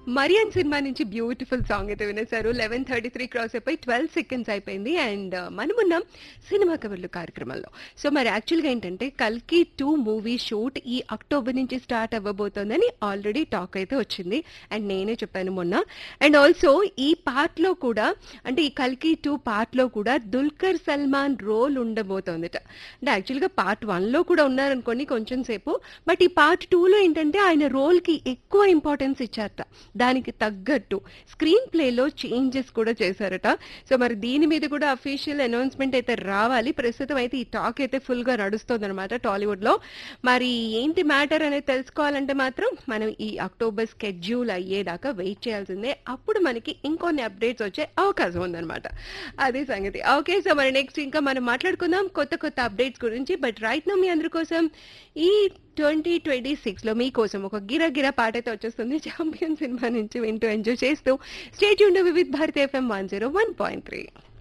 Marrion cinema నుంచి beautiful song అయితే వినేశారు లెవెన్ థర్టీ త్రీ క్రాస్ అయిపోయి ట్వెల్వ్ సెకండ్స్ అయిపోయింది అండ్ మనమున్నాం సినిమా కవర్లు కార్యక్రమంలో సో మరి యాక్చువల్గా ఏంటంటే కల్కి టూ మూవీ షూట్ ఈ అక్టోబర్ నుంచి స్టార్ట్ అవ్వబోతోందని ఆల్రెడీ టాక్ అయితే వచ్చింది అండ్ నేనే చెప్పాను మొన్న అండ్ ఆల్సో ఈ పార్ట్ లో కూడా అంటే ఈ కల్కి టూ పార్ట్ లో కూడా దుల్కర్ సల్మాన్ రోల్ ఉండబోతోందట అంటే యాక్చువల్గా పార్ట్ వన్ లో కూడా ఉన్నారనుకోండి కొంచెం సేపు బట్ ఈ పార్ట్ టూ లో ఏంటంటే ఆయన రోల్ కి ఎక్కువ ఇంపార్టెన్స్ ఇచ్చారట దానికి తగ్గట్టు స్క్రీన్ ప్లేలో చేంజెస్ కూడా చేశారట సో మరి దీని మీద కూడా అఫీషియల్ అనౌన్స్మెంట్ అయితే రావాలి ప్రస్తుతం అయితే ఈ టాక్ అయితే ఫుల్ గా నడుస్తుంది అనమాట టాలీవుడ్ లో మరి ఏంటి మ్యాటర్ అనేది తెలుసుకోవాలంటే మాత్రం మనం ఈ అక్టోబర్ స్కెడ్యూల్ అయ్యేదాకా వెయిట్ చేయాల్సిందే అప్పుడు మనకి ఇంకొన్ని అప్డేట్స్ వచ్చే అవకాశం ఉందన్నమాట అదే సంగతి ఓకే సో మరి నెక్స్ట్ ఇంకా మనం మాట్లాడుకుందాం కొత్త కొత్త అప్డేట్స్ గురించి బట్ రైట్ నో మీ అందరి కోసం ఈ ట్వంటీ ట్వంటీ సిక్స్ లో మీకోసం ఒక గిర గిర పాట అయితే వచ్చేస్తుంది ఛాంపియన్ సినిమా నుంచి వింటూ ఎంజాయ్ చేస్తూ స్టేట్ యూన్ with Bharati FM one zero one point three